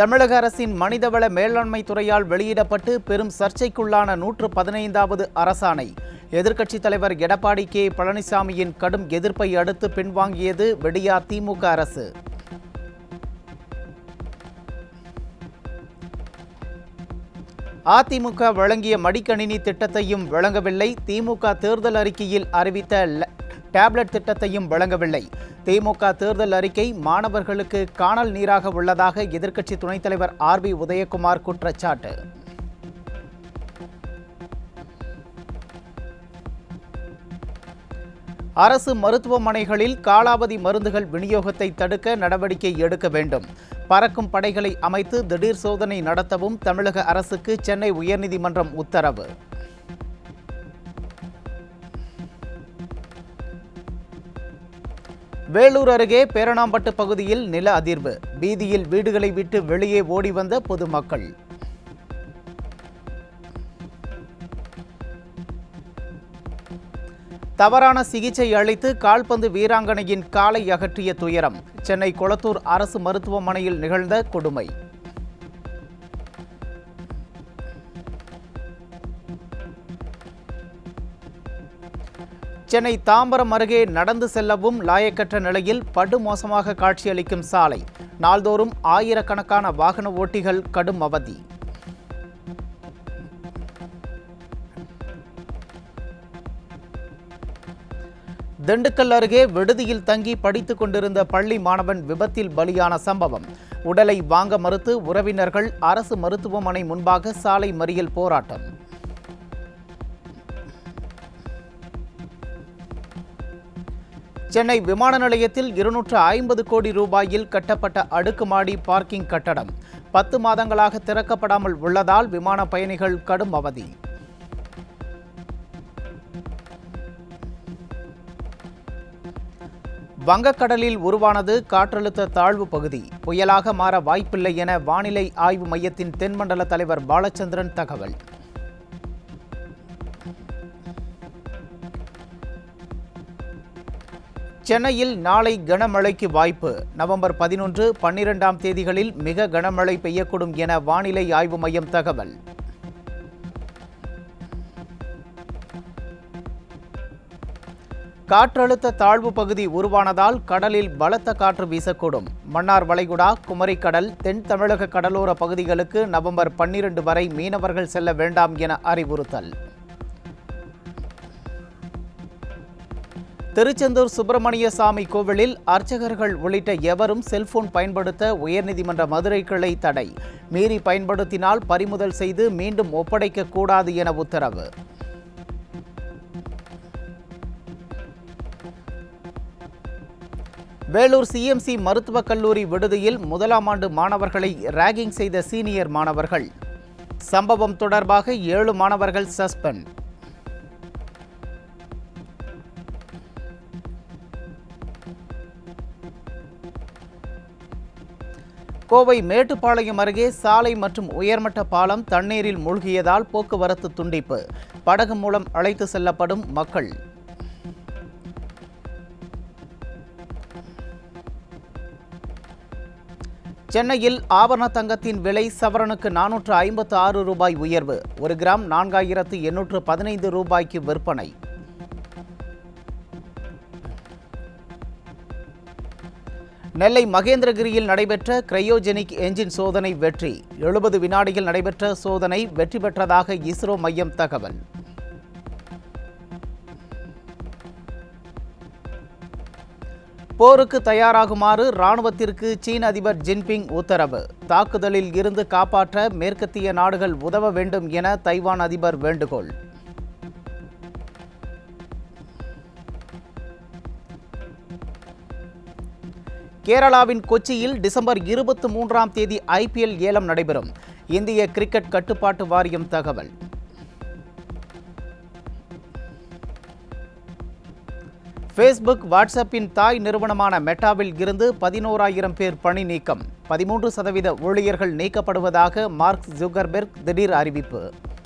தமிழக அரசின் மனிதவள மேலாண்மை துறையால் வெளியிடப்பட்டு பெரும் சர்ச்சைக்குள்ளான நூற்று பதினைந்தாவது அரசாணை எதிர்க்கட்சித் தலைவர் எடப்பாடி கே பழனிசாமியின் கடும் எதிர்ப்பை அடுத்து பின்வாங்கியது வெடியா திமுக அரசு அதிமுக வழங்கிய மடிக்கணினி திட்டத்தையும் வழங்கவில்லை திமுக தேர்தல் அறிக்கையில் அறிவித்த ல- டேப்லெட் திட்டத்தையும் வழங்கவில்லை திமுக தேர்தல் அறிக்கை மாணவர்களுக்கு காணல் நீராக உள்ளதாக எதிர்க்கட்சி துணைத் தலைவர் ஆர் பி உதயகுமார் குற்றச்சாட்டு அரசு மருத்துவமனைகளில் காலாவதி மருந்துகள் விநியோகத்தை தடுக்க நடவடிக்கை எடுக்க வேண்டும் பறக்கும் படைகளை அமைத்து திடீர் சோதனை நடத்தவும் தமிழக அரசுக்கு சென்னை உயர்நீதிமன்றம் உத்தரவு வேலூர் அருகே பேரணாம்பட்டு பகுதியில் நில அதிர்வு வீதியில் வீடுகளை விட்டு வெளியே ஓடி வந்த பொதுமக்கள் தவறான சிகிச்சை அளித்து கால்பந்து வீராங்கனையின் காலை அகற்றிய துயரம் சென்னை கொளத்தூர் அரசு மருத்துவமனையில் நிகழ்ந்த கொடுமை சென்னை தாம்பரம் அருகே நடந்து செல்லவும் லாயக்கற்ற நிலையில் படுமோசமாக காட்சியளிக்கும் சாலை நாள்தோறும் ஆயிரக்கணக்கான வாகன ஓட்டிகள் கடும் அவதி திண்டுக்கல் அருகே விடுதியில் தங்கி படித்துக் கொண்டிருந்த பள்ளி மாணவன் விபத்தில் பலியான சம்பவம் உடலை வாங்க மறுத்து உறவினர்கள் அரசு மருத்துவமனை முன்பாக சாலை மறியல் போராட்டம் சென்னை விமான நிலையத்தில் இருநூற்று ஐம்பது கோடி ரூபாயில் கட்டப்பட்ட அடுக்குமாடி பார்க்கிங் கட்டடம் பத்து மாதங்களாக திறக்கப்படாமல் உள்ளதால் விமான பயணிகள் கடும் அவதி வங்கக்கடலில் உருவானது காற்றழுத்த தாழ்வு பகுதி புயலாக மாற வாய்ப்பில்லை என வானிலை ஆய்வு மையத்தின் தென்மண்டல தலைவர் பாலச்சந்திரன் தகவல் சென்னையில் நாளை கனமழைக்கு வாய்ப்பு நவம்பர் பதினொன்று பன்னிரெண்டாம் தேதிகளில் மிக கனமழை பெய்யக்கூடும் என வானிலை ஆய்வு மையம் தகவல் காற்றழுத்த தாழ்வு பகுதி உருவானதால் கடலில் பலத்த காற்று வீசக்கூடும் மன்னார் வளைகுடா குமரிக்கடல் தென் தமிழக கடலோர பகுதிகளுக்கு நவம்பர் பன்னிரண்டு வரை மீனவர்கள் செல்ல வேண்டாம் என அறிவுறுத்தல் திருச்செந்தூர் சுப்பிரமணிய சாமி கோவிலில் அர்ச்சகர்கள் உள்ளிட்ட எவரும் செல்போன் பயன்படுத்த உயர்நீதிமன்ற மதுரை கிளை தடை மீறி பயன்படுத்தினால் பறிமுதல் செய்து மீண்டும் ஒப்படைக்க கூடாது என உத்தரவு வேலூர் சிஎம்சி மருத்துவக் கல்லூரி விடுதியில் முதலாம் ஆண்டு மாணவர்களை ராகிங் செய்த சீனியர் மாணவர்கள் சம்பவம் தொடர்பாக ஏழு மாணவர்கள் சஸ்பெண்ட் கோவை மேட்டுப்பாளையம் அருகே சாலை மற்றும் உயர்மட்ட பாலம் தண்ணீரில் மூழ்கியதால் போக்குவரத்து துண்டிப்பு படகு மூலம் அழைத்து செல்லப்படும் மக்கள் சென்னையில் ஆபரண தங்கத்தின் விலை சவரனுக்கு நானூற்று ஐம்பத்து ஆறு ரூபாய் உயர்வு ஒரு கிராம் நான்காயிரத்து எண்ணூற்று பதினைந்து ரூபாய்க்கு விற்பனை நெல்லை மகேந்திரகிரியில் நடைபெற்ற கிரையோஜெனிக் என்ஜின் சோதனை வெற்றி எழுபது வினாடியில் நடைபெற்ற சோதனை வெற்றி பெற்றதாக இஸ்ரோ மையம் தகவல் போருக்கு தயாராகுமாறு ராணுவத்திற்கு சீன அதிபர் ஜின்பிங் உத்தரவு தாக்குதலில் இருந்து காப்பாற்ற மேற்கத்திய நாடுகள் உதவ வேண்டும் என தைவான் அதிபர் வேண்டுகோள் கேரளாவின் கொச்சியில் டிசம்பர் இருபத்தி மூன்றாம் தேதி ஐபிஎல் ஏலம் நடைபெறும் இந்திய கிரிக்கெட் கட்டுப்பாட்டு வாரியம் தகவல் ஃபேஸ்புக் வாட்ஸ்அப்பின் தாய் நிறுவனமான மெட்டாவில் இருந்து பதினோராயிரம் பேர் பணி நீக்கம் பதிமூன்று சதவீத ஊழியர்கள் நீக்கப்படுவதாக மார்க் ஜுகர்பெர்க் திடீர் அறிவிப்பு